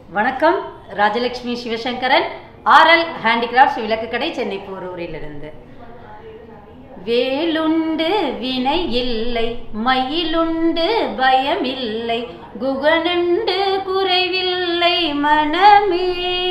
வணக்கம் Rajalakshmi Sivasankaran RL handicrafts விளக்கு கடை சென்னை போரூரிலிருந்து வேலுண்டு வினை இல்லை மயிலுண்டு பயமில்லை குகனுண்டு குறைவில்லை மனமே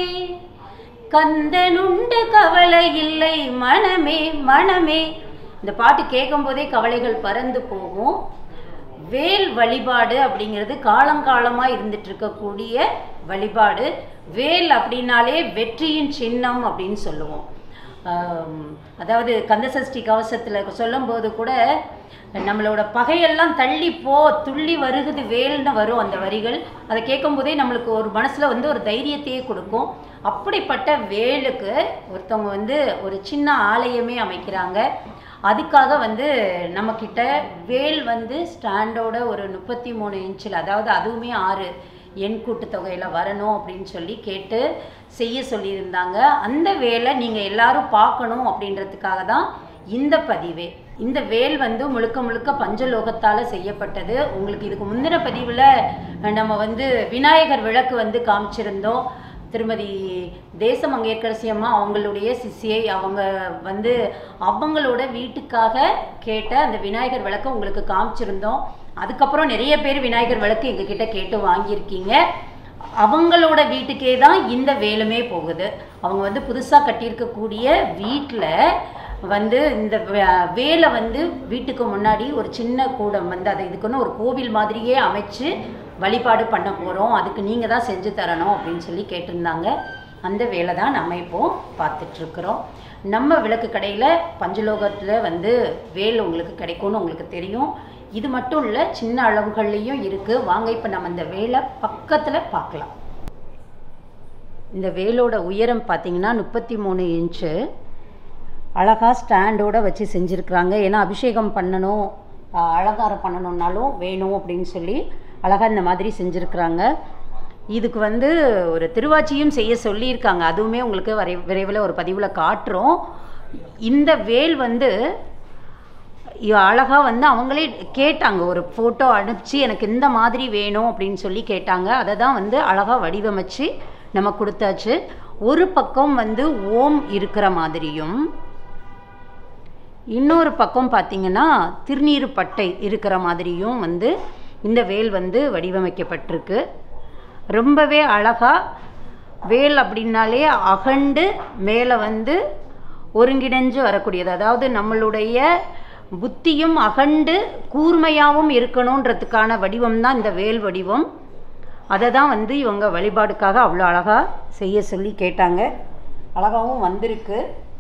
கந்தனுண்டு கவலை இல்லை மனமே மனமே இந்த பாட்டு கேட்கும் போதே கவலைகள் பறந்து போகும் வேல் வழிபாடு அப்படிங்கிறது காலங்காலமாக இருந்துட்டு இருக்கக்கூடிய வழிபாடு வேல் அப்படின்னாலே வெற்றியின் சின்னம் அப்படின்னு சொல்லுவோம் ஆம், அதாவது கந்தசஷ்டி கவசத்தில் சொல்லும்போது கூட நம்மளோட பகையெல்லாம் தள்ளி போ துள்ளி வருகுது வேல்னு வரும் அந்த வரிகள் அதை கேட்கும்போதே நம்மளுக்கு ஒரு மனசில் வந்து ஒரு தைரியத்தையே கொடுக்கும் அப்படிப்பட்ட வேலுக்கு ஒருத்தவங்க வந்து ஒரு சின்ன ஆலயமே அமைக்கிறாங்க அதுக்காக வந்து நம்மக்கிட்ட வேல் வந்து ஸ்டாண்டோட ஒரு முப்பத்தி மூணு இன்ச்சில் அதாவது அதுவுமே ஆறு எண் கூட்டுத்தொகையில் வரணும் அப்படின்னு சொல்லி கேட்டு செய்ய சொல்லியிருந்தாங்க அந்த வேலை நீங்கள் எல்லாரும் பார்க்கணும் அப்படின்றதுக்காக தான் இந்த பதிவே இந்த வேல் வந்து முழுக்க முழுக்க பஞ்சலோகத்தால் செய்யப்பட்டது உங்களுக்கு இதுக்கு முந்தின பதிவில் நம்ம வந்து விநாயகர் விளக்கு வந்து காமிச்சிருந்தோம் திருமதி தேசமங்கேற்கரசி அம்மா அவங்களுடைய சிசியை அவங்க வந்து அவங்களோட வீட்டுக்காக கேட்ட அந்த விநாயகர் விளக்கை உங்களுக்கு காமிச்சிருந்தோம் அதுக்கப்புறம் நிறைய பேர் விநாயகர் விளக்கு எங்ககிட்ட கேட்டு வாங்கியிருக்கீங்க அவங்களோட வீட்டுக்கே தான் இந்த வேலுமே போகுது அவங்க வந்து புதுசாக கட்டியிருக்கக்கூடிய வீட்டில் வந்து இந்த வே- வேலை வந்து வீட்டுக்கு முன்னாடி ஒரு சின்ன கூடம் வந்து அதை இதுக்குன்னு ஒரு கோவில் மாதிரியே அமைச்சு வழிபாடு பண்ண போகிறோம் அதுக்கு நீங்கள் தான் செஞ்சு தரணும் அப்படின்னு சொல்லி கேட்டிருந்தாங்க அந்த வேலை தான் நம்ம இப்போ பார்த்துட்ருக்குறோம் நம்ம விளக்கு கடையில் பஞ்சலோகத்தில் வந்து வேல் உங்களுக்கு கிடைக்கும்னு உங்களுக்கு தெரியும் இது மட்டும் இல்லை சின்ன அளவுகள்லேயும் இருக்குது வாங்க இப்போ நம்ம இந்த வேலை பக்கத்தில் பார்க்கலாம் இந்த வேலோட உயரம் பார்த்தீங்கன்னா முப்பத்தி மூணு இன்ச்சு அழகாக ஸ்டாண்டோட வச்சு செஞ்சுருக்குறாங்க ஏன்னா அபிஷேகம் பண்ணணும் ஆஹ் அலங்காரம் பண்ணணுன்னாலும் வேணும் அப்படின்னு சொல்லி அழகாக இந்த மாதிரி செஞ்சுருக்குறாங்க இதுக்கு வந்து ஒரு திருவாச்சியும் செய்ய சொல்லியிருக்காங்க அதுவுமே உங்களுக்கு வரை விரைவில் ஒரு பதிவில் காட்டுறோம் இந்த வேல் வந்து அழகாக வந்து அவங்களே கேட்டாங்க ஒரு ஃபோட்டோ அனுப்பிச்சு எனக்கு இந்த மாதிரி வேணும் அப்படின்னு சொல்லி கேட்டாங்க அதை தான் வந்து அழகாக வடிவமைச்சு நம்ம கொடுத்தாச்சு ஒரு பக்கம் வந்து ஓம் இருக்கிற மாதிரியும் இன்னொரு பக்கம் பார்த்தீங்கன்னா திருநீறு பட்டை இருக்கிற மாதிரியும் வந்து இந்த வேல் வந்து வடிவமைக்கப்பட்டிருக்கு ரொம்பவே அழகாக வேல் அப்படின்னாலே அகண்டு மேலே வந்து ஒருங்கிணைஞ்சு வரக்கூடியது அதாவது நம்மளுடைய புத்தியும் அகண்டு கூர்மையாகவும் இருக்கணுன்றதுக்கான வடிவம் தான் இந்த வேல் வடிவம் அதை தான் வந்து இவங்க வழிபாடுக்காக அவ்வளோ அழகாக செய்ய சொல்லி கேட்டாங்க அழகாகவும் வந்திருக்கு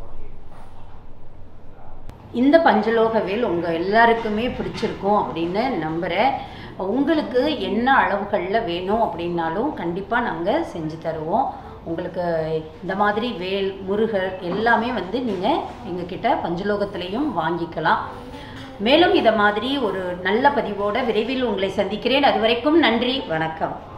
இந்த பஞ்சலோக வேல் உங்கள் எல்லாருக்குமே பிடிச்சிருக்கும் அப்படின்னு நம்புகிறேன் உங்களுக்கு என்ன அளவுகளில் வேணும் அப்படின்னாலும் கண்டிப்பாக நாங்கள் செஞ்சு தருவோம் உங்களுக்கு இந்த மாதிரி வேல் முருகர் எல்லாமே வந்து நீங்கள் எங்ககிட்ட பஞ்சலோகத்திலையும் வாங்கிக்கலாம் மேலும் இதை மாதிரி ஒரு நல்ல பதிவோட விரைவில் உங்களை சந்திக்கிறேன் அது வரைக்கும் நன்றி வணக்கம்